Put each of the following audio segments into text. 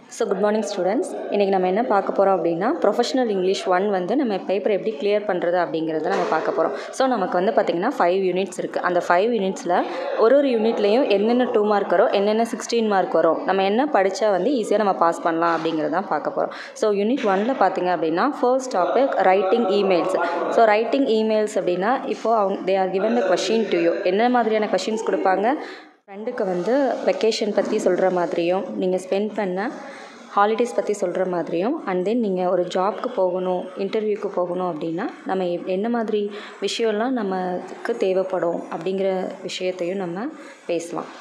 so good morning students இன்றைக்கி நம்ம என்ன பார்க்க போகிறோம் அப்படின்னா ப்ரொஃபஷனல் இங்கிலீஷ் ஒன் வந்து நம்ம பேப்பர் எப்படி கிளியர் பண்ணுறது அப்படிங்கிறத நம்ம பார்க்க போகிறோம் ஸோ நமக்கு வந்து பார்த்திங்கன்னா ஃபைவ் யூனிட்ஸ் இருக்குது அந்த ஃபைவ் யூனிட்ஸில் ஒரு ஒரு யூனிட்லேயும் என்னென்ன டூ மார்க் வரும் என்னென்ன சிக்ஸ்டீன் மார்க் வரும் நம்ம என்ன படித்தா வந்து ஈஸியாக நம்ம பாஸ் பண்ணலாம் அப்படிங்கிறது தான் பார்க்க போகிறோம் ஸோ யூனிட் ஒனில் பார்த்திங்க அப்படின்னா first topic writing emails so writing emails அப்படின்னா இப்போது அவங்க they are given the question to you என்ன மாதிரியான கொஷின்ஸ் கொடுப்பாங்க ஃப்ரெண்டுக்கு வந்து வெக்கேஷன் பற்றி சொல்கிற மாதிரியும் நீங்கள் ஸ்பெண்ட் பண்ண ஹாலிடேஸ் பற்றி சொல்கிற மாதிரியும் அண்ட் தென் நீங்கள் ஒரு ஜாப்க்கு போகணும் இன்டர்வியூக்கு போகணும் அப்படின்னா நம்ம எப்- என்ன மாதிரி விஷயம்லாம் நமக்கு தேவைப்படும் அப்படிங்கிற விஷயத்தையும் நம்ம பேசலாம்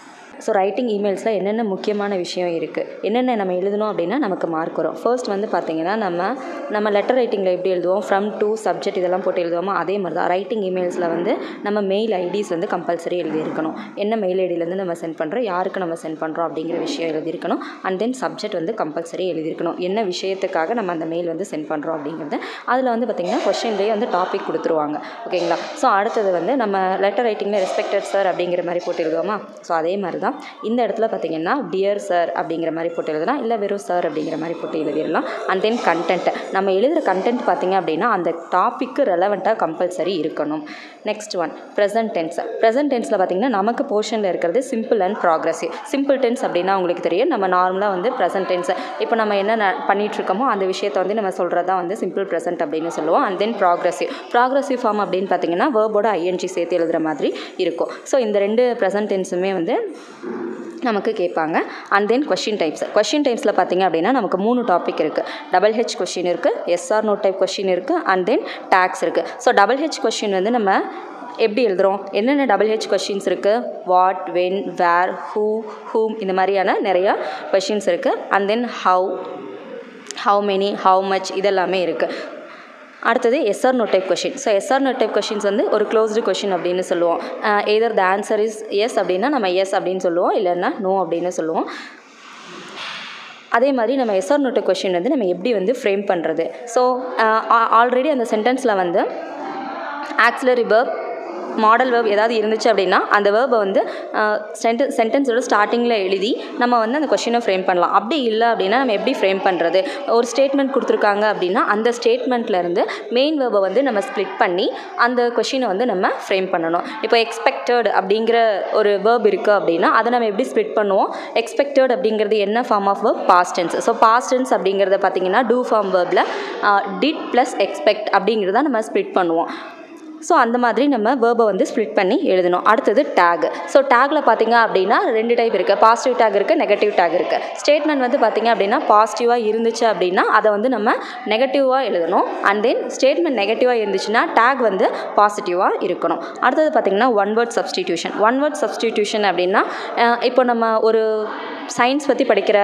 ஸோ ரைட்டிங் இமெயில்ஸில் என்னென்ன முக்கியமான விஷயம் இருக்குது என்னென்ன நம்ம எழுதணும் அப்படின்னா நமக்கு மார்க் வரும் ஃபர்ஸ்ட் வந்து பார்த்திங்கன்னா நம்ம நம்ம லெட்டர் ரைட்டிங்கில் எப்படி எழுதுவோம் ஃப்ரம் டு சப்ஜெக்ட் இதெல்லாம் போட்டு எழுதுவோமோ அதே மாதிரி தான் ரைட்டிங் இமெயில்ஸில் வந்து நம்ம மெயில் ஐடிஸ் வந்து கம்பல்சரி எழுதியிருக்கணும் என்ன மெயில் ஐடியிலேருந்து நம்ம சென்ட் பண்ணுறோம் யாருக்கு நம்ம சென்ட் பண்ணுறோம் அப்படிங்கிற விஷயம் எழுதியிருக்கணும் அண்ட் தென் சப்ஜெக்ட் வந்து கம்பல்சரி எழுதியிருக்கணும் என்ன விஷயத்துக்காக நம்ம அந்த மெயில் வந்து சென்ட் பண்ணுறோம் அப்படிங்கிறது அதில் வந்து பார்த்திங்கன்னா கொஷின்லேயே வந்து டாபிக் கொடுத்துருவாங்க ஓகேங்களா ஸோ அடுத்தது வந்து நம்ம லெட்டர் ரைட்டிங்கில் ரெஸ்பெக்டட் சார் அப்படிங்கிற மாதிரி போட்டு எழுதுவோமா ஸோ அதே மாதிரி தான் இந்த இடத்துல பார்த்திங்கன்னா டியர் சார் அப்படிங்கிற மாதிரி போட்டு எழுதலாம் இல்லை வெறும் சார் அப்படிங்கிற மாதிரி போட்டு எழுதிடலாம் அண்ட் தென் கண்டென்ட் நம்ம எழுதுகிற கண்டென்ட் பார்த்திங்க அப்படின்னா அந்த டாப்பிக்கு ரெலவெண்ட்டாக கம்பல்சரி இருக்கணும் next one present tense present டென்ஸில் பார்த்திங்கன்னா நமக்கு போர்ஷனில் இருக்கிறது simple and progressive simple tense அப்படின்னா உங்களுக்கு தெரியும் நம்ம நார்மலாக வந்து ப்ரெசன்ட் டென்ஸ் இப்போ நம்ம என்ன ந- பண்ணிட்டு இருக்கோமோ அந்த விஷயத்தை வந்து நம்ம சொல்கிறது தான் வந்து சிம்பிள் ப்ரெசன்ட் அப்படின்னு சொல்லுவோம் and then progressive progressive form அப்படின்னு பார்த்தீங்கன்னா வேர்போட ஐஎன்ஜி சேர்த்து எழுதுகிற மாதிரி இருக்கும் ஸோ இந்த ரெண்டு ப்ரெசன்ட் டென்ஸுமே வந்து நமக்கு கேட்பாங்க and then question types question டைப்ஸில் பார்த்தீங்க அப்படின்னா நமக்கு மூணு டாபிக் இருக்குது டபுள் ஹெச் கொஷின் இருக்குது எஸ்ஆர் நோ டைப் கொஷின் இருக்குது அண்ட் தென் டேக்ஸ் இருக்குது ஸோ டபுள் ஹெச் கொஷின் வந்து நம்ம எப்படி எழுதுகிறோம் என்னென்ன டபுள் ஹெச் கொஷின்ஸ் இருக்குது what when where who whom இந்த மாதிரியான நிறையா கொஷின்ஸ் இருக்குது and then how how many how much இதெல்லாமே இருக்குது அடுத்தது yes or no type question so yes or no type questions வந்து ஒரு க்ளோஸ்டு கொஷின் அப்படின்னு சொல்லுவோம் either the answer is yes அப்படின்னா நம்ம எஸ் அப்படின்னு சொல்லுவோம் இல்லைன்னா நோ அப்படின்னு சொல்லுவோம் அதே மாதிரி நம்ம எஸ்ஆர் நோட்டு கொஷின் வந்து நம்ம எப்படி வந்து ஃப்ரேம் பண்ணுறது ஸோ ஆல்ரெடி அந்த சென்டென்ஸில் வந்து ஆக்சிலரி verb மாடல் வேர்ப் ஏதாவது இருந்துச்சு அப்படின்னா அந்த வேர்பை வந்து சென்டென் சென்டென்ஸோட ஸ்டார்டிங்கில் எழுதி நம்ம வந்து அந்த கொஷினை ஃப்ரேம் பண்ணலாம் அப்படி இல்லை அப்படின்னா நம்ம எப்படி ஃப்ரேம் பண்ணுறது ஒரு ஸ்டேட்மெண்ட் கொடுத்துருக்காங்க அப்படின்னா அந்த ஸ்டேட்மெண்ட்லேருந்து மெயின் வேர்பை வந்து நம்ம ஸ்ப்ளிட் பண்ணி அந்த கொஷினை வந்து நம்ம ஃப்ரேம் பண்ணணும் இப்போ எக்ஸ்பெக்டட் அப்படிங்கிற ஒரு வேர்ப் இருக்குது அப்படின்னா அதை நம்ம எப்படி ஸ்ப்ளிட் பண்ணுவோம் எக்ஸ்பெக்டட் அப்படிங்கிறது என்ன form of verb past tense so past tense அப்படிங்கிறத பார்த்தீங்கன்னா டூ ஃபார்ம் வேர்பில் டிட் ப்ளஸ் எக்ஸ்பெக்ட் அப்படிங்கிறத நம்ம ஸ்ப்ளிட் பண்ணுவோம் ஸோ அந்த மாதிரி நம்ம வேர்பை வந்து ஸ்ப்ளிட் பண்ணி எழுதணும் அடுத்தது டேக் ஸோ டேக்கில் பார்த்தீங்க அப்படின்னா ரெண்டு டைப் இருக்குது பாசிட்டிவ் டேக் இருக்குது நெகட்டிவ் டேக் இருக்குது ஸ்டேட்மெண்ட் வந்து பார்த்தீங்க அப்படின்னா பாசிட்டிவாக இருந்துச்சு அப்படின்னா அதை வந்து நம்ம நெகட்டிவாக எழுதணும் அண்ட் தென் ஸ்டேட்மெண்ட் நெகட்டிவாக இருந்துச்சுன்னா டேக் வந்து பாசிட்டிவாக இருக்கணும் அடுத்தது பார்த்தீங்கன்னா one word substitution one word substitution அப்படின்னா அஹ், இப்போ நம்ம ஒரு சயின்ஸ் பற்றி படிக்கிற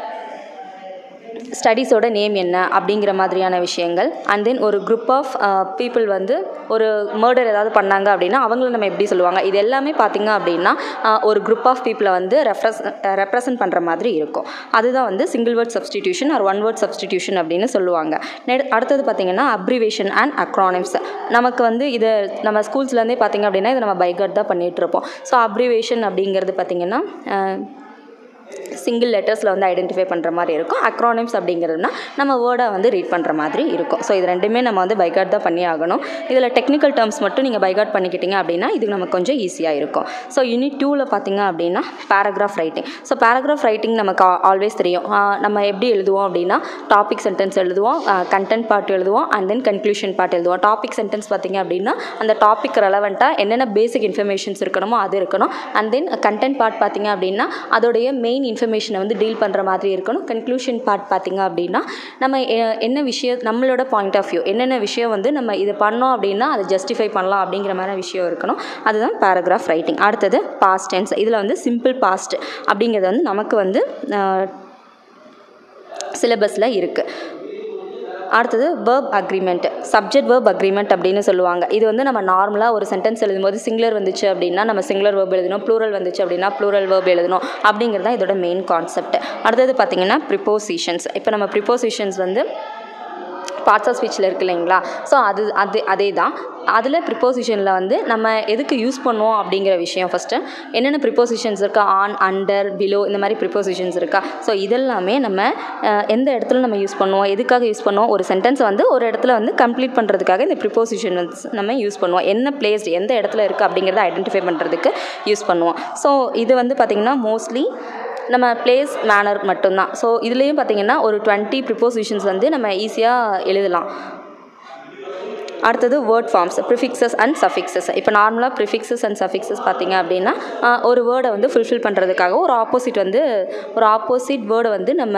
ஸ்டடீஸோட நேம் என்ன அப்படிங்கிற மாதிரியான விஷயங்கள் அண்ட் தென் ஒரு குரூப் ஆஃப் பீப்புள் வந்து ஒரு மர்டர் ஏதாவது பண்ணாங்க அப்படின்னா அவங்கள நம்ம எப்படி சொல்லுவாங்க இது எல்லாமே பார்த்திங்க அப்படின்னா அஹ், ஒரு குரூப் ஆஃப் பீப்புளை வந்து ரெப்ரஸ் ரெப்ரசன்ட் பண்ணுற மாதிரி இருக்கும் அதுதான் வந்து single word substitution or one word substitution அப்படின்னு சொல்லுவாங்க நெ- அடுத்தது பார்த்திங்கன்னா அப்ரிவேஷன் அண்ட் அக்ரானிம்ஸ் நமக்கு வந்து இதை நம்ம ஸ்கூல்ஸ்லேருந்தே பார்த்திங்க அப்படின்னா இதை நம்ம பைகட் தான் பண்ணிகிட்டு இருப்போம் ஸோ அப்ரிவேஷன் அப்படிங்கிறது பார்த்திங்கன்னா அஹ், சிங்கிள் லெட்டர்ஸில் வந்து ஐடென்டிஃபை பண்ணுற மாதிரி இருக்கும் அக்ரானிம்ஸ் அப்படிங்கிறதுனா நம்ம வேர்டை வந்து ரீட் பண்ணுற மாதிரி இருக்கும் ஸோ இது ரெண்டுமே நம்ம வந்து பைகாட் தான் பண்ணி ஆகணும் இதில் டெக்னிக்கல் டேர்ம்ஸ் மட்டும் நீங்கள் பைகாட் பண்ணிக்கிட்டீங்க அப்படின்னா இது நமக்கு கொஞ்சம் ஈஸியாக இருக்கும் ஸோ யூனிட் டூவில் பார்த்தீங்க அப்படின்னா paragraph writing so paragraph writing நமக்கு ஆல்வேஸ் தெரியும் ஆஹ் நம்ம எப்படி எழுதுவோம் அப்படின்னா டாபிக் சென்டென்ஸ் எழுதுவோம் கண்டென்ட் பார்ட் எழுதுவோம் அண்ட் தென் கன்க்ளூஷன் பார்ட் எழுதுவோம் டாபிக் சென்டென்ஸ் பார்த்தீங்க அப்படின்னா அந்த டாபிக் ரெலவெண்ட்டாக என்னென்ன பேசிக் இன்ஃபர்மேஷன்ஸ் இருக்கணுமோ அது இருக்கணும் அண்ட் தென் கண்டென்ட் பார்ட் பார்த்தீங்க அப்படின்னா அதோடைய மெயின் இன்ஃபர்மேஷனை வந்து டீல் பண்ணுற மாதிரி இருக்கணும் கன்க்ளூஷன் பார்ட் பார்த்தீங்க அப்படின்னா நம்ம எ- என்ன விஷயம் நம்மளோட பாயிண்ட் ஆஃப் வியூ என்னென்ன விஷயம் வந்து நம்ம இது பண்ணோம் அப்படின்னா அதை ஜஸ்டிஃபை பண்ணலாம் அப்படிங்கிற மாதிரி விஷயம் இருக்கணும் அதுதான் பேராகிராஃப் ரைட்டிங் அடுத்தது பாஸ்ட் டென்ஸ் இதில் வந்து சிம்பிள் பாஸ்ட் அப்படிங்கிறது வந்து நமக்கு வந்து சிலபஸில் இருக்குது அடுத்தது verb agreement subject verb agreement அப்படின்னு சொல்லுவாங்க இது வந்து நம்ம நார்மலாக ஒரு சென்டென்ஸ் எழுதும்போது சிங்குலர் வந்துச்சு அப்படின்னா நம்ம சிங்குலர் வேர்ப் எழுதணும் ப்ளூரல் வந்துச்சு அப்படின்னா ப்ளூரல் வேர்ப் எழுதணும் அப்படிங்கிறது தான் இதோட மெயின் கான்செப்ட் அடுத்தது பார்த்திங்கன்னா ப்ரிப்போசிஷன்ஸ் இப்போ நம்ம ப்ரிப்போசிஷன்ஸ் வந்து பார்ட்ஸ் ஆஃப் ஸ்பீச்சில் இருக்கு இல்லைங்களா ஸோ அது அது அதே தான் அதில் ப்ரிப்போசிஷனில் வந்து நம்ம எதுக்கு யூஸ் பண்ணுவோம் அப்படிங்கிற விஷயம் ஃபஸ்ட்டு என்னென்ன ப்ரிப்போசிஷன்ஸ் இருக்கா ஆன் அண்டர் பிலோ இந்த மாதிரி ப்ரிப்போசிஷன்ஸ் இருக்கா ஸோ இதெல்லாமே நம்ம அஹ், எந்த இடத்துல நம்ம யூஸ் பண்ணுவோம் எதுக்காக யூஸ் பண்ணுவோம் ஒரு சென்டென்ஸ் வந்து ஒரு இடத்துல வந்து கம்ப்ளீட் பண்ணுறதுக்காக இந்த ப்ரிப்போசிஷன் வந்து நம்ம யூஸ் பண்ணுவோம் என்ன பிளேஸ்டு எந்த இடத்துல இருக்குது அப்படிங்கிறத ஐடென்டிஃபை பண்ணுறதுக்கு யூஸ் பண்ணுவோம் ஸோ இது வந்து பார்த்திங்கன்னா மோஸ்ட்லி நம்ம பிளேஸ் மேனர் மட்டும்தான் ஸோ இதுலேயும் பார்த்திங்கன்னா ஒரு டுவெண்ட்டி ப்ரிப்போசிஷன்ஸ் வந்து நம்ம ஈஸியாக எழுதலாம் அடுத்தது word forms prefixes and suffixes இப்போ நார்மலாக ப்ரிஃபிக்ஸஸ் அண்ட் சஃபிக்ஸஸ் பார்த்தீங்க அப்படின்னா ஆஹ், ஒரு வேர்டை வந்து ஃபுல்ஃபில் பண்ணுறதுக்காக ஒரு ஆப்போசிட் வந்து ஒரு ஆப்போசிட் வேர்டை வந்து நம்ம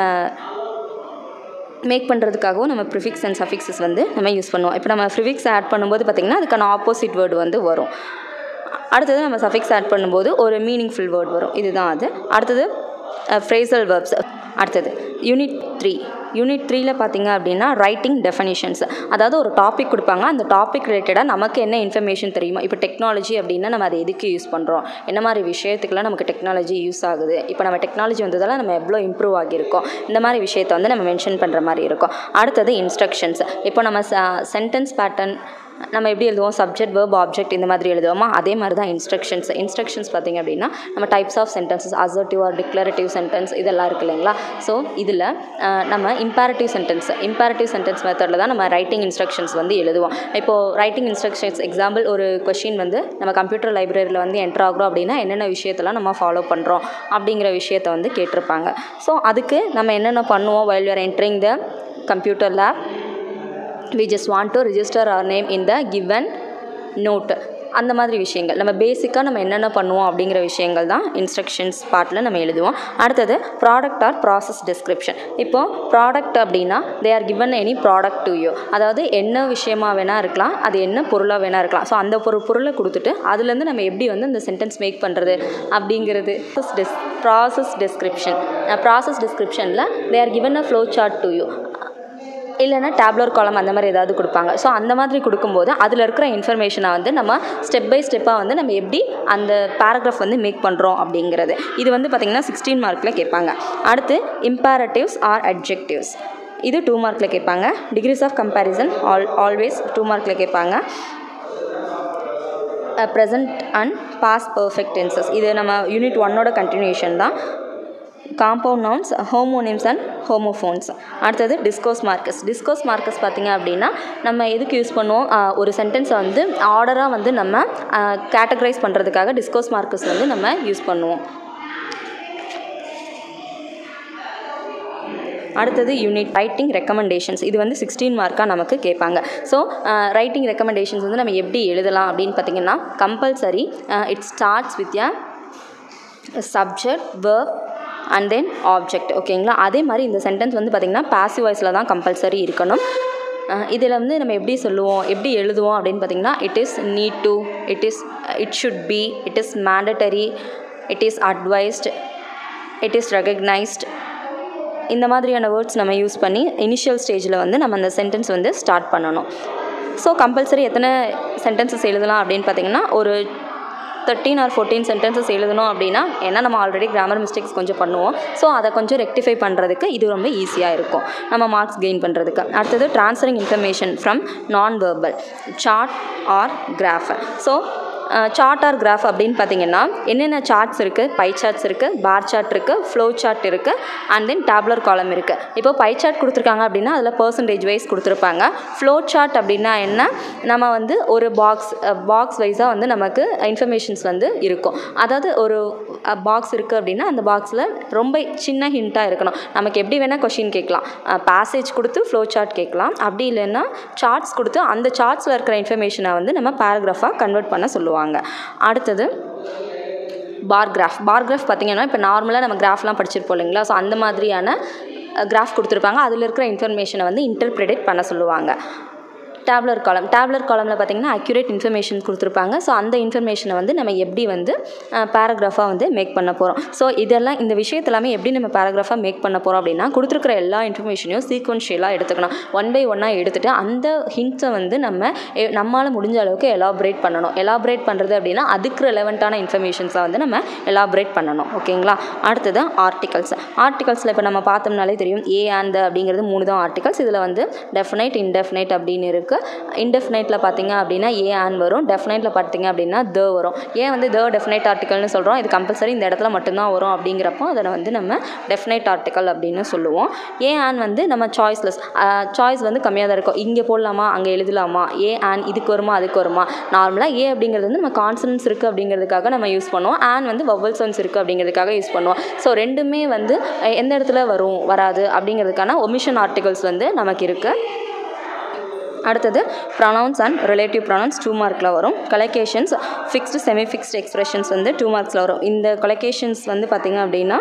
மேக் பண்ணுறதுக்காகவும் நம்ம ப்ரிஃபிக்ஸ் அண்ட் சஃபிக்ஸஸ் வந்து நம்ம யூஸ் பண்ணுவோம் இப்போ நம்ம ப்ரிஃபிக்ஸ் ஆட் பண்ணும்போது பார்த்திங்கன்னா அதுக்கான ஆப்போசிட் வேர்டு வந்து வரும் அடுத்தது நம்ம சஃபிக்ஸ் ஆட் பண்ணும்போது ஒரு மீனிங்ஃபுல் வேர்ட் வரும் இதுதான் அது அடுத்தது ஃப்ரேசல் வேர்ப்ஸ் அடுத்தது யூனிட் த்ரீ யூனிட் த்ரீல பார்த்தீங்க அப்படின்னா ரைட்டிங் டெஃபனிஷன்ஸ் அதாவது ஒரு டாபிக் கொடுப்பாங்க அந்த டாபிக் ரிலேட்டடாக நமக்கு என்ன இன்ஃபர்மேஷன் தெரியுமா இப்போ டெக்னாலஜி அப்படின்னா நம்ம அதை எதுக்கு யூஸ் பண்ணுறோம் என்ன மாதிரி விஷயத்துக்குலாம் நமக்கு டெக்னாலஜி யூஸ் ஆகுது இப்போ நம்ம டெக்னாலஜி வந்ததால் நம்ம எவ்வளோ இம்ப்ரூவ் ஆகியிருக்கோம் இந்த மாதிரி விஷயத்தை வந்து நம்ம மென்ஷன் பண்ணுற மாதிரி இருக்கும் அடுத்தது இன்ஸ்ட்ரக்ஷன்ஸ் இப்போ நம்ம சென்டென்ஸ் பேட்டர்ன் நம்ம எப்படி எழுதுவோம் சப்ஜெக்ட் வேர்ப் ஆப்ஜெக்ட் இந்த மாதிரி எழுதுவோமா அதே மாதிரி தான் இன்ஸ்ட்ரக்ஷன்ஸ் இன்ஸ்ட்ரக்ஷன்ஸ் பார்த்திங்க அப்படின்னா நம்ம types of sentences assertive or declarative sentence இதெல்லாம் இருக்கு இல்லைங்களா ஸோ இதில் நம்ம இம்பேரட்டிவ் சென்டென்ஸ் இம்பேரட்டிவ் சென்டென்ஸ் மெத்தடில் தான் நம்ம ரைட்டிங் இன்ஸ்ட்ரக்ஷன்ஸ் வந்து எழுதுவோம் இப்போது ரைட்டிங் இன்ஸ்ட்ரக்ஷன்ஸ் எக்ஸாம்பிள் ஒரு கொஷின் வந்து நம்ம கம்ப்யூட்டர் லைப்ரரியில் வந்து என்ட்ரு ஆகுறோம் அப்படின்னா என்னென்ன விஷயத்தெல்லாம் நம்ம ஃபாலோ பண்ணுறோம் அப்படிங்கிற விஷயத்தை வந்து கேட்டிருப்பாங்க ஸோ அதுக்கு நம்ம என்னென்ன பண்ணுவோம் while we are entering the computer lab we just want to register our name in the given note அந்த மாதிரி விஷயங்கள் நம்ம பேசிக்காக நம்ம என்னென்ன பண்ணுவோம் அப்படிங்கிற விஷயங்கள் தான் இன்ஸ்ட்ரக்ஷன்ஸ் பார்ட்டில் நம்ம எழுதுவோம் அடுத்தது ப்ராடக்ட் ஆர் ப்ராசஸ் டிஸ்கிரிப்ஷன் இப்போது ப்ராடக்ட் அப்படின்னா they are given any product to you அதாவது என்ன விஷயமா வேணால் இருக்கலாம் அது என்ன பொருளாக வேணால் இருக்கலாம் ஸோ அந்த ஒரு பொருளை கொடுத்துட்டு அதுலேருந்து நம்ம எப்படி வந்து அந்த சென்டென்ஸ் மேக் பண்ணுறது அப்படிங்கிறது டிஸ் ப்ராசஸ் டிஸ்கிரிப்ஷன் ப்ராசஸ் டிஸ்கிரிப்ஷனில் they are given a flow chart to you இல்லைன்னா டேப்லர் காலம் அந்த மாதிரி ஏதாவது கொடுப்பாங்க ஸோ அந்த மாதிரி கொடுக்கும்போது அதில் இருக்கிற இன்ஃபர்மேஷனை வந்து நம்ம ஸ்டெப் பை ஸ்டெப்பாக வந்து நம்ம எப்படி அந்த பேராகிராஃப் வந்து மேக் பண்ணுறோம் அப்படிங்கிறது இது வந்து பார்த்திங்கன்னா சிக்ஸ்டீன் மார்க்கில் கேட்பாங்க அடுத்து இம்பேரட்டிவ்ஸ் ஆர் அட்ஜெக்டிவ்ஸ் இது டூ மார்க்கில் கேட்பாங்க degrees of comparison all always two மார்க்கில் கேட்பாங்க present and past perfect tenses இது நம்ம யூனிட் ஒன்னோட கண்டினியூஷன் தான் compound nouns homonyms and homophones அடுத்தது டிஸ்கோஸ் மார்க்கஸ் டிஸ்கோஸ் மார்க்கஸ் பார்த்திங்க அப்படின்னா நம்ம எதுக்கு யூஸ் பண்ணுவோம் ஆஹ் ஒரு சென்டென்ஸை வந்து ஆர்டராக வந்து நம்ம கேட்டகரைஸ் பண்ணுறதுக்காக டிஸ்கோஸ் மார்க்கஸ் வந்து நம்ம யூஸ் பண்ணுவோம் அடுத்தது யூனிட் ரைட்டிங் ரெக்கமெண்டேஷன்ஸ் இது வந்து சிக்ஸ்டீன் மார்க்காக நமக்கு கேட்பாங்க ஸோ ரைட்டிங் ரெக்கமெண்டேஷன்ஸ் வந்து நம்ம எப்படி எழுதலாம் அப்படின்னு பார்த்தீங்கன்னா compulsory it starts with a subject verb and then object ஓகேங்களா அதே மாதிரி இந்த சென்டென்ஸ் வந்து பார்த்திங்கன்னா பாசிவ் வாய்ஸில் தான் கம்பல்சரி இருக்கணும் இதில் வந்து நம்ம எப்படி சொல்லுவோம் எப்படி எழுதுவோம் அப்படின்னு பார்த்தீங்கன்னா it is need to it is it should be it is mandatory it is advised it is recognised இந்த மாதிரியான வேர்ட்ஸ் நம்ம யூஸ் பண்ணி இனிஷியல் ஸ்டேஜில் வந்து நம்ம அந்த சென்டென்ஸ் வந்து ஸ்டார்ட் பண்ணணும் ஸோ கம்பல்சரி எத்தனை சென்டென்சஸ் எழுதலாம் அப்படின்னு பார்த்தீங்கன்னா ஒரு தேர்ட்டீன் ஆர் ஃபோர்டீன் சென்டென்சஸ் எழுதணும் அப்படின்னா ஏன்னா நம்ம ஆல்ரெடி கிராமர் மிஸ்டேக்ஸ் கொஞ்சம் பண்ணுவோம் ஸோ அதை கொஞ்சம் ரெக்டிஃபை பண்ணுறதுக்கு இது ரொம்ப ஈஸியாக இருக்கும் நம்ம மார்க்ஸ் கெயின் பண்ணுறதுக்கு அடுத்தது transferring information from non verbal chart or graph so chart or graph அப்படின்னு பார்த்தீங்கன்னா என்னென்ன சார்ட்ஸ் இருக்குது பை சார்ட்ஸ் இருக்குது பார் சார்ட் இருக்குது ஃப்ளோ சார்ட் இருக்குது அண்ட் தென் டேப்லர் காலம் இருக்குது இப்போ பை சார்ட் கொடுத்துருக்காங்க அப்படின்னா அதில் பர்சன்டேஜ் வைஸ் கொடுத்துருப்பாங்க ஃப்ளோ சார்ட் அப்படின்னா என்ன நம்ம வந்து ஒரு பாக்ஸ் பாக்ஸ் வைஸாக வந்து நமக்கு இன்ஃபர்மேஷன்ஸ் வந்து இருக்கும் அதாவது ஒரு பாக்ஸ் இருக்குது அப்படின்னா அந்த பாக்ஸில் ரொம்ப சின்ன ஹிண்ட்டாக இருக்கணும் நமக்கு எப்படி வேணால் கொஷின் கேட்கலாம் பேசேஜ் கொடுத்து ஃப்ளோ சார்ட் கேட்கலாம் அப்படி இல்லைன்னா சார்ட்ஸ் கொடுத்து அந்த சார்ட்ஸில் இருக்கிற இன்ஃபர்மேஷனை வந்து நம்ம பேராகிராஃபாக கன்வெர்ட் பண்ண சொல்லுவாங்க அடுத்தது பார் கிராஃப் பார் கிராஃப் பார்த்திங்கன்னா இப்போ நார்மலாக நம்ம கிராஃப்லாம் படிச்சிருப்போம் இல்லைங்களா ஸோ அந்த மாதிரியான கிராஃப் கொடுத்துருப்பாங்க அதில் இருக்கிற இன்ஃபர்மேஷனை வந்து இன்டர்பிரேட் பண்ண சொல்லுவாங்க டேப்லர் காலம் டேப்லர் காலமில் பார்த்தீங்கன்னா அக்யூரேட் இன்ஃபர்மேஷன் கொடுத்துருப்பாங்க ஸோ அந்த இன்ஃபர்மேஷனை வந்து நம்ம எப்படி வந்து பேராகிராஃபாக வந்து மேக் பண்ண போகிறோம் ஸோ இதெல்லாம் இந்த விஷயத்த எல்லாமே எப்படி நம்ம பேராகிராஃபாக மேக் பண்ண போகிறோம் அப்படின்னா கொடுத்துருக்குற எல்லா இன்ஃபர்மேஷனையும் சீக்வன்ஷியலாக எடுத்துக்கணும் ஒன் பை ஒன்னாக எடுத்துகிட்டு அந்த ஹிண்ட்ஸை வந்து நம்ம எ- நம்மால் முடிஞ்ச அளவுக்கு எலாபரேட் பண்ணணும் எலாபரேட் பண்ணுறது அப்படின்னா அதுக்கு ரெலவெண்ட்டான இன்ஃபர்மேஷன்ஸை வந்து நம்ம எலாபரேட் பண்ணணும் ஓகேங்களா அடுத்தது ஆர்டிகல்ஸ் ஆர்டிகல்ஸில் இப்போ நம்ம பார்த்தோம்னாலே தெரியும் ஏ அண்ட் அப்படிங்கிறது மூணு தான் ஆர்டிகல்ஸ் இதில் வந்து டெஃபினைட் இன்டெஃபினைட் அப்படின்னு இருக்குது இன்டெஃபினைட்டில் பார்த்தீங்க அப்படின்னா ஏ ஆன் வரும் டெஃபினைட்டில் பார்த்தீங்க அப்படின்னா த வரும் ஏன் வந்து த டெஃபினைட் ஆர்டிகல்னு சொல்கிறோம் இது கம்பல்சரி இந்த இடத்துல மட்டும்தான் வரும் அப்படிங்கிறப்போ அதை வந்து நம்ம டெஃபினைட் ஆர்டிக்கல் அப்படின்னு சொல்லுவோம் ஏ ஆன் வந்து நம்ம சாய்ஸ்லெஸ் சாய்ஸ் வந்து கம்மியாக தான் இருக்கும் இங்கே போடலாமா அங்கே எழுதலாமா ஏ ஆன் இதுக்கு வருமா அதுக்கு வருமா நார்மலாக ஏ அப்படிங்கிறது வந்து நம்ம கான்சனன்ஸ் இருக்குது அப்படிங்கிறதுக்காக நம்ம யூஸ் பண்ணுவோம் ஆன் வந்து வவல் சவுண்ட்ஸ் இருக்குது அப்படிங்கிறதுக்காக யூஸ் பண்ணுவோம் ஸோ ரெண்டுமே வந்து அஹ், எந்த இடத்துல வரும் வராது அப்படிங்கிறதுக்கான ஒமிஷன் ஆர்டிகல்ஸ் வந்து நமக்கு இருக்குது அடுத்தது pronouns and relative pronouns two மார்க்கில் வரும் collocations fixed semi fixed expressions வந்து டூ மார்க்ஸில் வரும் இந்த கொலகேஷன்ஸ் வந்து பார்த்திங்க அப்படின்னா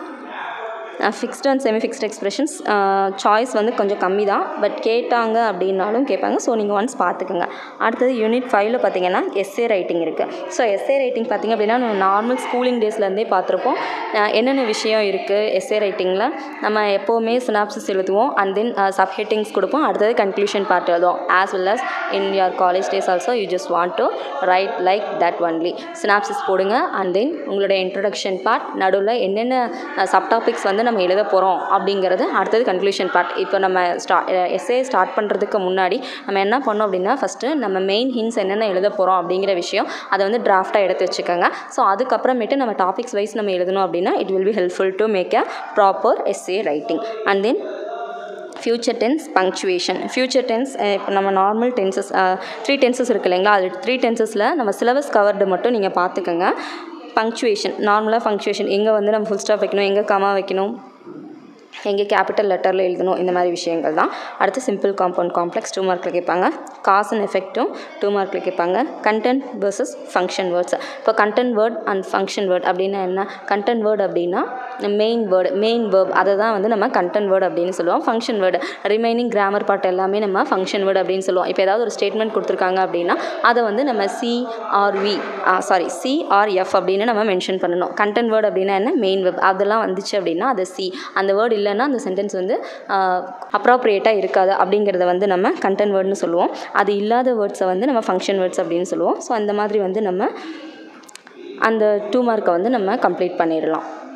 fixed and semi fixed expressions choice வந்து கொஞ்சம் கம்மி தான் பட் கேட்டாங்க அப்படின்னாலும் கேட்பாங்க ஸோ நீங்கள் ஒன்ஸ் பார்த்துக்குங்க அடுத்தது யூனிட் ஃபைவ்ல பார்த்தீங்கன்னா எஸ்ஏ ரைட்டிங் இருக்குது ஸோ எஸ்ஏ ரைட்டிங் பார்த்தீங்க அப்படின்னா நம்ம நார்மல் ஸ்கூலிங் டேஸ்லேருந்தே பார்த்துருப்போம் அஹ் என்னென்ன விஷயம் இருக்குது எஸ்ஏ ரைட்டிங்கில் நம்ம எப்போவுமே சினாப்சிஸ் எழுதுவோம் அண்ட் தென் சப் ஹெட்டிங்ஸ் கொடுப்போம் அடுத்தது கன்க்ளூஷன் பார்ட் எழுதுவோம் as well as in your college days also you just want to write like that only synopsis போடுங்க அண்ட் தென் உங்களுடைய இன்ட்ரடக்ஷன் பார்ட் நடுவில் என்னென்ன சப் டாபிக்ஸ் வந்து நம்ம எழுத போகிறோம் அப்படிங்கிறது அடுத்தது கன்க்ளூஷன் பார்ட் இப்போ நம்ம ஸ்டா எஸ்ஏ ஸ்டார்ட் பண்ணுறதுக்கு முன்னாடி நம்ம என்ன பண்ணோம் அப்படின்னா ஃபஸ்ட்டு நம்ம மெயின் ஹின்ஸ் என்னென்ன எழுத போகிறோம் அப்படிங்கிற விஷயம் அதை வந்து டிராஃப்டாக எடுத்து வச்சுக்கோங்க ஸோ அதுக்கப்புறமேட்டு நம்ம டாபிக்ஸ் வைஸ் நம்ம எழுதணும் அப்படின்னா it will be helpful to make a proper essay writing and then future tense punctuation future tense இப்போ நம்ம நார்மல் டென்சஸ் த்ரீ டென்சஸ் இருக்கு இல்லைங்களா அது த்ரீ டென்சஸில் நம்ம சிலபஸ் கவர்டு மட்டும் நீங்கள் பார்த்துக்கோங்க பங்க்சுவேஷன் நார்மலாக பங்க்சுவேஷன் எங்கே வந்து நம்ம ஃபுல் ஸ்டாப் வைக்கணும் எங்கே கமா வைக்கணும் எங்கே கேபிட்டல் லெட்டரில் எழுதணும் இந்த மாதிரி விஷயங்கள் தான் அடுத்து சிம்பிள் காம்பவுண்ட் காம்ப்ளெக்ஸ் டூ மார்க்கில் கேட்பாங்க காஸ் அண்ட் எஃபெக்ட்டும் டூ மார்க்கில் கேட்பாங்க கண்டென்ட் versus ஃபங்க்ஷன் வேர்ட்ஸ் இப்போ content word and function word அப்படின்னா என்ன கண்டென்ட் வேர்ட் அப்படின்னா மெயின் வேர்டு மெயின் வேர்ப் அதை தான் வந்து நம்ம கண்டென்ட் வேர்டு அப்படின்னு சொல்லுவோம் function word remaining grammar part எல்லாமே நம்ம ஃபங்க்ஷன் வேர்டு அப்படின்னு சொல்லுவோம் இப்போ ஏதாவது ஒரு ஸ்டேட்மெண்ட் கொடுத்துருக்காங்க அப்படின்னா அதை வந்து நம்ம சிஆர்வி சாரி சிஆர்எஃப் அப்படின்னு நம்ம மென்ஷன் பண்ணணும் கண்டென்ட் வேர்டு அப்படின்னா என்ன மெயின் வெப் அதெல்லாம் வந்துச்சு அப்படின்னா அது சி அந்த வேர்டு இல்லைன்னா அந்த சென்டென்ஸ் வந்து அப்ராப்ரியேட்டாக இருக்காது அப்படிங்கிறத வந்து நம்ம கண்டென்ட் வேர்டுன்னு சொல்லுவோம் அது இல்லாத வேர்ட்ஸை வந்து நம்ம ஃபங்க்ஷன் வேர்ட்ஸ் அப்படின்னு சொல்லுவோம் ஸோ அந்த மாதிரி வந்து நம்ம அந்த டூ மார்க்கை வந்து நம்ம கம்ப்ளீட் பண்ணிடலாம்